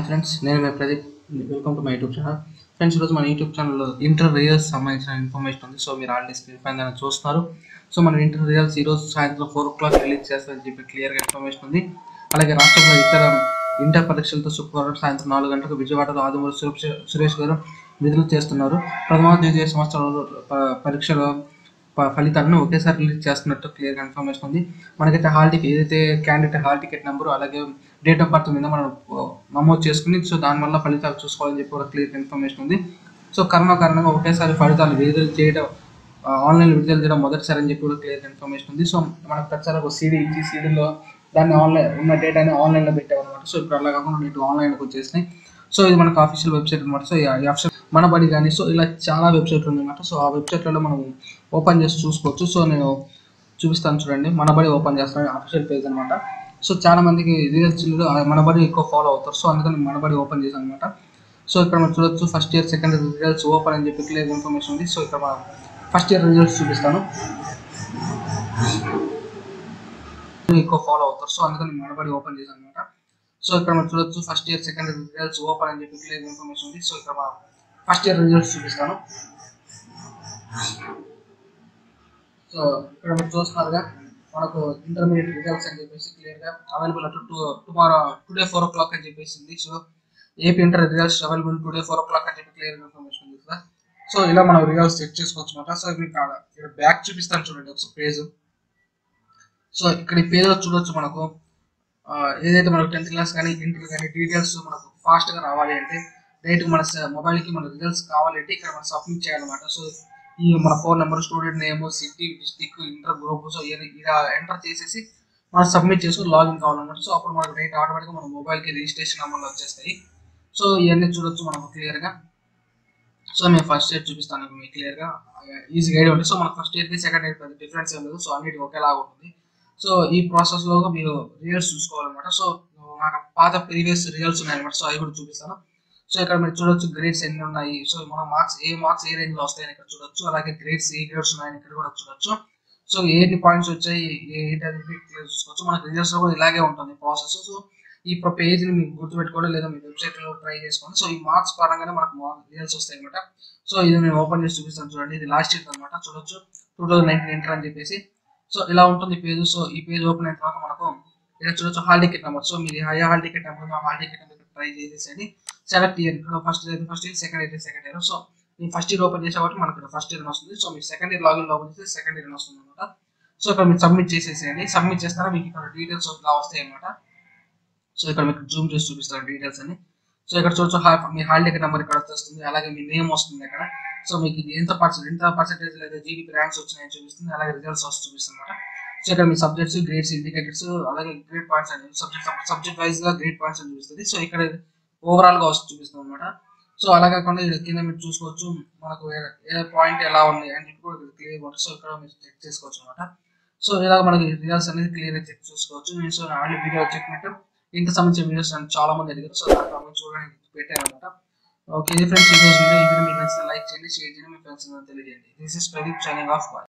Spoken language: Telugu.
హాయ్ ఫ్రెండ్స్ నేను మీ Pradeep welcome to my YouTube channel friends ఈరోజు మన యూట్యూబ్ ఛానల్లో ఇంటర్ రియల్స్ సంబంధించిన ఇన్ఫర్మేషన్ ఉంది సో మీరు ఆల్రెడీ స్క్రీన్ పైన చూస్తున్నారు సో మన ఇంటర్ రియల్స్ ఈరోజు సాయంత్రం ఫోర్ ఓ క్లాక్ రిలీజ్ చేస్తారని చెప్పి క్లియర్గా ఇన్ఫర్మేషన్ ఉంది అలాగే రాష్ట్రంలో ఇతర ఇంటర్ పరీక్షలతో శుక్రవారం సాయంత్రం నాలుగు గంటలకు విజయవాడలో ఆదిమూరి సురేష్ సురేష్ గారు విధులు చేస్తున్నారు ప్రథమ ద్వితీయ సంవత్సరాల ప- పరీక్షల ప- ఫలితాలను ఒకేసారి రిలీజ్ చేస్తున్నట్టు క్లియర్ ఇన్ఫర్మేషన్ ఉంది మనకైతే హాల్ టికెట్ ఏదైతే క్యాండిడేట్ హాల్ టికెట్ నెంబర్ అలాగే డేట్ ఆఫ్ బర్త్ మీద మనం ఆ, నమోదు చేసుకుని సో దానివల్ల ఫలితాలు చూసుకోవాలని చెప్పి కూడా క్లియర్ ఇన్ఫర్మేషన్ ఉంది సో కరోనా కారణంగా ఒకేసారి ఫలితాలు విడుదల చేయడం ఆన్లైన్ విడుదల చేయడం మొదటిసారి అని చెప్పి కూడా క్లియర్ ఇన్ఫర్మేషన్ ఉంది సో మనకు ప్రతిసారి ఒక సీడీ ఇచ్చి సీడీలో దాన్ని ఆన్లైన్ ఉన్న డేటాని ఆన్లైన్లో పెట్టామన్నమాట సో ఇప్పుడు అలా కాకుండా నీకు ఆన్లైన్కి వచ్చేసినాయి సో ఇది మనకు ఆఫీషియల్ వెబ్సైట్ అనమాట సో ఈ ఆప్షన్ మన బడి కానీ సో ఇలా చాలా వెబ్సైట్లు ఉన్నాయన్నమాట సో ఆ వెబ్సైట్లలో మనం ఓపెన్ చేసి చూసుకోవచ్చు సో నేను చూపిస్తాను చూడండి మన బడి ఓపెన్ చేస్తాను ఆఫీషియల్ పేజ్ అనమాట సో చాలా మందికి రిజల్ట్స్ మన బడి ఎక్కువ ఫాలో అవుతారు సో అందుకని మన బడి ఓపెన్ చేశాను అనమాట సో ఇక్కడ మనం చూడొచ్చు first year second year results open అని చెప్పి క్లియర్ ఇన్ఫర్మేషన్ ఉంది సో ఇక్కడ మనం ఫస్ట్ ఇయర్ రిజల్ట్స్ చూపిస్తాను ఎక్కువ ఫాలో అవుతారు సో అందుకని మన బడి ఓపెన్ చేశాను అనమాట సో ఇక్కడ మనం చూడొచ్చు first year second year results open అని చెప్పి క్లియర్ ఇన్ఫర్మేషన్ ఉంది సో ఇక్కడ మనం ఫస్ట్ ఇయర్ రిజల్ట్స్ చూపిస్తాను సో ఇక్కడ మీరు చూస్తున్నారుగా మనకు ఇంటర్మీడియట్ రిజల్ట్స్ అని చెప్పేసి క్లియర్గా అవైలబుల్ అటు to tomorrow today four o'clock అని చెప్పేసింది so AP inter results available today four o'clock అని చెప్పి క్లియర్ ఇన్ఫర్మేషన్ ఉంది కదా సో ఇలా మనం రిజల్ట్స్ చెక్ చేసుకోవచ్చు అనమాట సో మీకు ఆడ ఇక్కడ బ్యాక్ చూపిస్తాను చూడండి ఒకసారి పేజ్ సో ఇక్కడ ఈ పేజ్లో చూడొచ్చు మనకు ఆ, ఏదైతే మనకు టెన్త్ క్లాస్ కానీ ఇంటర్ కానీ డీటెయిల్స్ మనకు ఫాస్ట్గా రావాలి అంటే డైరెక్ట్ మన మొబైల్కి మన రిజల్ట్స్ కావాలంటే ఇక్కడ మనం సబ్మిట్ చేయాలన్నమాట సో ఈ మన phone number student name city district inter group so ఇవన్నీ ఇలా ఎంటర్ చేసేసి మనం సబ్మిట్ చేసుకుని లాగిన్ కావాలన్నమాట సో అప్పుడు మనకు డైరెక్ట్ ఆటోమేటిక్గా మన మొబైల్కి రిజిస్ట్రేషన్ నెంబర్లు వచ్చేస్తాయి సో ఇవన్నీ చూడొచ్చు మనకు క్లియర్గా సో నేను ఫస్ట్ ఇయర్ చూపిస్తాను మీకు క్లియర్గా ఈజీగా ఐడియా ఉంటుంది సో మనకు ఫస్ట్ ఇయర్కి సెకండ్ ఇయర్ పెద్ద డిఫరెన్స్ ఏం లేదు సో అన్నిటికీ ఒకేలాగా ఉంటుంది సో ఈ ప్రాసెస్లో మీరు రిజల్ట్స్ చూసుకోవాలన్నమాట సో నాకు పాత ప్రీవియస్ రిజల్ట్స్ ఉన్నాయన్నమాట సో అవి కూడా చూపిస్తాను సో ఇక్కడ మీరు చూడొచ్చు గ్రేడ్స్ ఎన్ని ఉన్నాయి సో మన మార్క్స్ ఏ మార్క్స్ ఏ రేంజ్ లో వస్తాయని ఇక్కడ చూడొచ్చు అలాగే గ్రేడ్స్ ఏ గ్రేడ్స్ ఉన్నాయని ఇక్కడ కూడా చూడొచ్చు సో ఎన్ని పాయింట్స్ వచ్చాయి ఏంటి అనేది clear చూసుకోవచ్చు మనకి రిజల్ట్స్ కూడా ఇలాగే ఉంటుంది ప్రాసెస్ సో ఈ పేజ్ ని మీకు గుర్తుపెట్టుకోవడం లేదా మీ వెబ్సైట్ లో ట్రై చేసుకోండి సో ఈ మార్క్స్ పరంగానే మనకు రిజల్ట్స్ వస్తాయి అనమాట సో ఇది నేను ఓపెన్ చేసి చూపిస్తాను చూడండి ఇది లాస్ట్ ఇయర్ అనమాట చూడొచ్చు టూ థౌసండ్ నైన్టీన్ ఇంటర్ అని చెప్పేసి సో ఇలా ఉంటుంది పేజ్ సో ఈ పేజ్ ఓపెన్ అయిన తర్వాత మనకు ఇక్కడ చూడొచ్చు హాల్ టికెట్ నెంబర్ సో మీరు ఏ హాల్ టికెట్ నెంబర్ ఉందో ఆ హాల్ టికెట్ నెంబర్ ట్రై చేసేసి సెలెక్ట్ ఇయర్ ఇక్కడ first year first year second year second year so మీ ఫస్ట్ ఇయర్ ఓపెన్ చేసే కాబట్టి మనకు ఫస్ట్ ఇయర్ వస్తుంది సో మీ సెకండ్ ఇయర్ లాగిన్ ఓపెన్ చేస్తే సెకండ్ ఇయర్ వస్తుంది అనమాట సో ఇక్కడ మీరు సబ్మిట్ చేసేసేయండి సబ్మిట్ చేస్తారా మీకు ఇక్కడ డీటెయిల్స్ ఇలా వస్తాయి అనమాట సో ఇక్కడ మీకు జూమ్ చేసి చూపిస్తారు డీటెయిల్స్ అని సో ఇక్కడ చూడొచ్చు హా- మీ హాల్ టికెట్ నెంబర్ ఇక్కడ వస్తుంది అలాగే మీ నేమ్ వస్తుంది ఇక్కడ సో మీకు ఇది ఎంత పర్సెంట్ ఎంత పర్సెంటేజ్ లేదా జీడీపీ ర్యాంక్స్ వచ్చినాయని చూపిస్తుంది అలాగే రిజల్ట్స్ వస్తూ చూపిస్తుంది అనమాట సో ఇక్కడ మీ సబ్జెక్ట్స్ గ్రేడ్స్ ఇండికేటర్స్ అలాగే గ్రేడ్ పాయింట్స్ అని సబ్జెక్ట్ సబ్జెక్ట్ వైజ్ గా గ్రేడ్ పాయింట్స్ అని చూపిస్తుంది సో ఇక్కడ ఓవరాల్ గా వస్తూ చూపిస్తుంది అనమాట సో అలా కాకుండా ఇక్కడ కింద మీరు చూసుకోవచ్చు మనకు ఏ- ఏ పాయింట్ ఎలా ఉంది అని చెప్పి కూడా క్లియర్ ఉంటుంది సో ఇక్కడ మీరు చెక్ చేసుకోవచ్చు అనమాట సో ఇలా మనకి రిజల్ట్స్ అనేది క్లియర్ చెక్ చూసుకోవచ్చు నేను సో ఆల్రెడీ వీడియో చెప్పినట్టు ఇంత సంబంధించిన వీడియోస్ నన్ను చాలా మంది అడిగారు సో దాంట్లో మనం చూడడానికి పెట్టాను అనమాట ఓకే ఫ్రెండ్స్ ఈ రోజు వీడియో ఈ వీడియో మీకు నచ్చితే లైక్ చేయండి షేర్ చేయండి మీ ఫ్రెండ్స్ తెలియజేయండి this is Pradeep signing off bye